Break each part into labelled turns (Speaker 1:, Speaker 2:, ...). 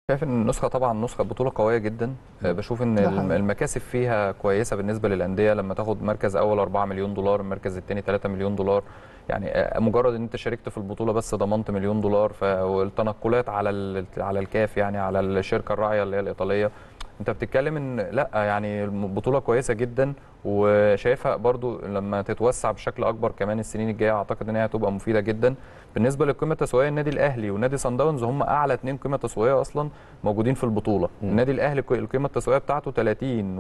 Speaker 1: شايف ان النسخه طبعا نسخه بطوله قويه جدا آه، بشوف ان
Speaker 2: ده
Speaker 1: الم-
Speaker 2: حقيقي.
Speaker 1: المكاسب فيها كويسه بالنسبه للانديه لما تاخد مركز اول 4 مليون دولار المركز الثاني 3 مليون دولار يعني آه، مجرد ان انت شاركت في البطوله بس ضمنت مليون دولار ف- والتنقلات على ال- على الكاف يعني على الشركه الراعيه اللي هي الايطاليه انت بتتكلم ان لا يعني البطوله كويسه جدا وشايفها برضو لما تتوسع بشكل اكبر كمان السنين الجايه اعتقد ان هي هتبقى مفيده جدا بالنسبه للقيمه التسويقيه النادي الاهلي ونادي صن داونز هم اعلى اثنين قيمه تسويقيه اصلا موجودين في البطوله
Speaker 3: مم.
Speaker 1: النادي الاهلي ك- القيمه التسويقيه بتاعته 30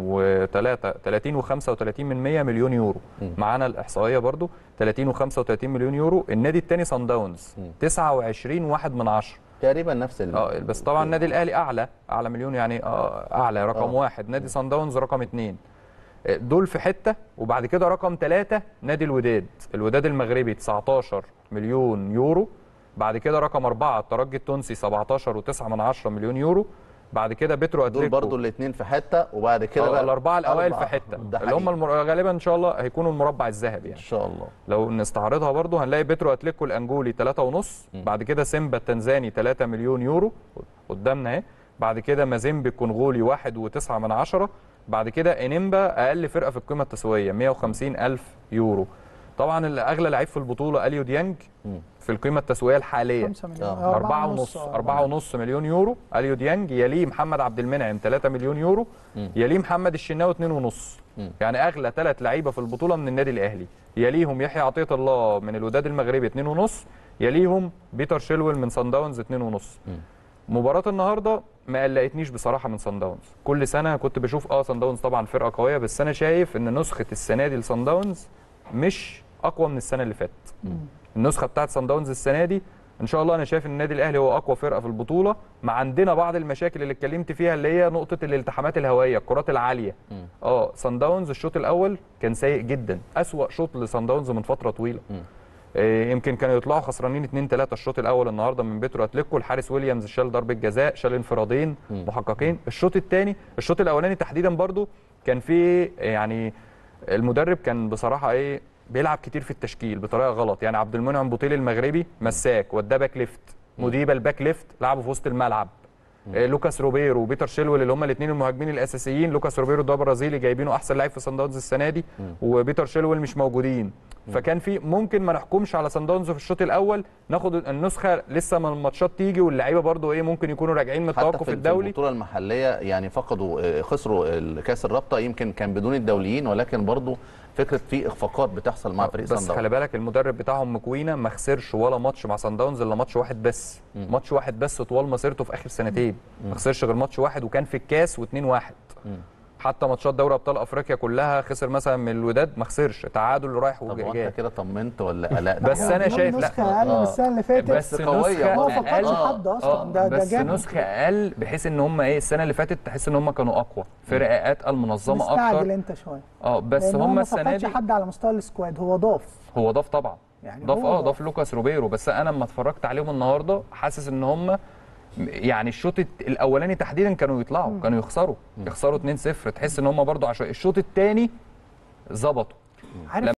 Speaker 1: و3 30 و35 من 100 مليون يورو
Speaker 3: مم.
Speaker 1: معانا الاحصائيه برضو 30 و35 مليون يورو النادي الثاني صن داونز
Speaker 3: مم.
Speaker 1: 29 واحد من عشرة
Speaker 3: تقريبا نفس ال...
Speaker 1: اه بس طبعا النادي الاهلي اعلى اعلى مليون يعني اه اعلى رقم
Speaker 3: آه.
Speaker 1: واحد نادي صن داونز رقم اثنين آه، دول في حته وبعد كده رقم ثلاثه نادي الوداد الوداد المغربي 19 مليون يورو بعد كده رقم اربعه الترجي التونسي 17 و9 من عشرة مليون يورو بعد كده بترو
Speaker 3: دول
Speaker 1: اتليكو
Speaker 3: برضو الاثنين في حته وبعد كده
Speaker 1: آه،
Speaker 3: بقى
Speaker 1: الاربعه الاوائل
Speaker 3: أربعة.
Speaker 1: في حته
Speaker 3: ده
Speaker 1: اللي هم
Speaker 3: حقيقي.
Speaker 1: المر... غالبا ان شاء الله هيكونوا المربع الذهبي
Speaker 3: ان
Speaker 1: يعني
Speaker 3: شاء الله
Speaker 1: لو نستعرضها برضو هنلاقي بترو اتليكو الانجولي 3 ونص
Speaker 3: مم.
Speaker 1: بعد كده سيمبا التنزاني 3 مليون يورو قدامنا اهي بعد كده مازيمبي الكونغولي 1.9 من عشرة بعد كده انيمبا اقل فرقه في القيمه التسويقيه 150 الف يورو طبعا اللي اغلى لعيب في البطوله اليو ديانج
Speaker 3: مم.
Speaker 1: في القيمه التسويقيه الحاليه
Speaker 2: 5 مليون
Speaker 3: آه.
Speaker 1: أربعة ونص أربعة ونص مليون يورو أليو ديانج يليه محمد عبد المنعم 3 مليون يورو
Speaker 3: مم.
Speaker 1: يليه محمد الشناوي 2 ونص
Speaker 3: مم.
Speaker 1: يعني أغلى ثلاث لعيبة في البطولة من النادي الأهلي يليهم يحيى عطية الله من الوداد المغربي 2 ونص يليهم بيتر شيلويل من صن داونز 2 ونص
Speaker 3: مم.
Speaker 1: مباراة النهارده ما قلقتنيش بصراحة من صن داونز كل سنة كنت بشوف اه صن داونز طبعا فرقة قوية بس أنا شايف إن نسخة السنة دي لصن داونز مش أقوى من السنة اللي فاتت النسخه بتاعت صن داونز السنه دي ان شاء الله انا شايف ان النادي الاهلي هو اقوى فرقه في البطوله مع عندنا بعض المشاكل اللي اتكلمت فيها اللي هي نقطه الالتحامات الهوائيه الكرات العاليه
Speaker 3: مم.
Speaker 1: اه صن داونز الشوط الاول كان سيء جدا اسوا شوط لصن داونز من فتره طويله
Speaker 3: مم.
Speaker 1: إيه، يمكن كانوا يطلعوا خسرانين 2 3 الشوط الاول النهارده من بيترو اتليكو الحارس ويليامز شال ضربه جزاء شال انفرادين
Speaker 3: مم.
Speaker 1: محققين الشوط الثاني الشوط الاولاني تحديدا برضو كان في يعني المدرب كان بصراحه ايه بيلعب كتير في التشكيل بطريقه غلط يعني عبد المنعم بوطيل المغربي مساك وداه باك ليفت مديبه الباك ليفت لعبه في وسط الملعب آه، لوكاس روبيرو وبيتر شيلويل اللي هم الاثنين المهاجمين الاساسيين لوكاس روبيرو ده برازيلي جايبينه احسن لاعب في صن داونز السنه دي
Speaker 3: مم.
Speaker 1: وبيتر شيلويل مش موجودين فكان في ممكن ما نحكمش على صن داونز في الشوط الاول ناخد النسخه لسه ما الماتشات تيجي واللعيبه برضو ايه ممكن يكونوا راجعين من
Speaker 3: حتى
Speaker 1: التوقف
Speaker 3: في
Speaker 1: الدولي
Speaker 3: البطوله المحليه يعني فقدوا آه، خسروا كاس الرابطه يمكن كان بدون الدوليين ولكن برضو فكره في اخفاقات بتحصل مع فريق
Speaker 1: بس
Speaker 3: صن
Speaker 1: خلي
Speaker 3: داونز
Speaker 1: بالك المدرب بتاعهم مكوينه ما خسرش ولا ماتش مع صن داونز الا ماتش واحد بس
Speaker 3: مم.
Speaker 1: ماتش واحد بس طوال مسيرته في اخر سنتين
Speaker 3: مم.
Speaker 1: ما خسرش غير ماتش واحد وكان في الكاس و2 واحد
Speaker 3: مم.
Speaker 1: حتى ماتشات دوري ابطال افريقيا كلها خسر مثلا من الوداد ما خسرش تعادل رايح
Speaker 3: طب هو
Speaker 1: وجاي
Speaker 3: انت كده طمنت ولا قلقت
Speaker 1: بس
Speaker 3: يعني؟
Speaker 1: أنا شايف لا.
Speaker 2: نسخه اقل من
Speaker 3: آه.
Speaker 2: السنه اللي فاتت
Speaker 1: بس
Speaker 3: بس قوية
Speaker 1: نسخه
Speaker 2: ما
Speaker 3: برضه.
Speaker 2: فقدش
Speaker 1: اقل
Speaker 2: حد اصلا ده ده
Speaker 1: بس
Speaker 2: جامد
Speaker 1: نسخه اقل بحيث ان هم ايه السنه اللي فاتت تحس ان هم كانوا اقوى فرقه اتقل منظمه
Speaker 2: مستعجل
Speaker 1: اكتر
Speaker 2: انت شويه
Speaker 1: اه بس
Speaker 2: لأن هو
Speaker 1: هم
Speaker 2: ما
Speaker 1: السنه
Speaker 2: فقدش
Speaker 1: دي
Speaker 2: حد على مستوى السكواد هو ضاف
Speaker 1: هو ضاف طبعا
Speaker 2: يعني
Speaker 1: ضاف
Speaker 2: هو
Speaker 1: اه ضاف لوكاس روبيرو بس انا لما اتفرجت عليهم النهارده حاسس ان هم يعني الشوط الت- الاولاني تحديدا كانوا يطلعوا كانوا يخسروا يخسروا 2-0 تحس ان هم برضو عشان الشوط الثاني ظبطوا
Speaker 2: عارف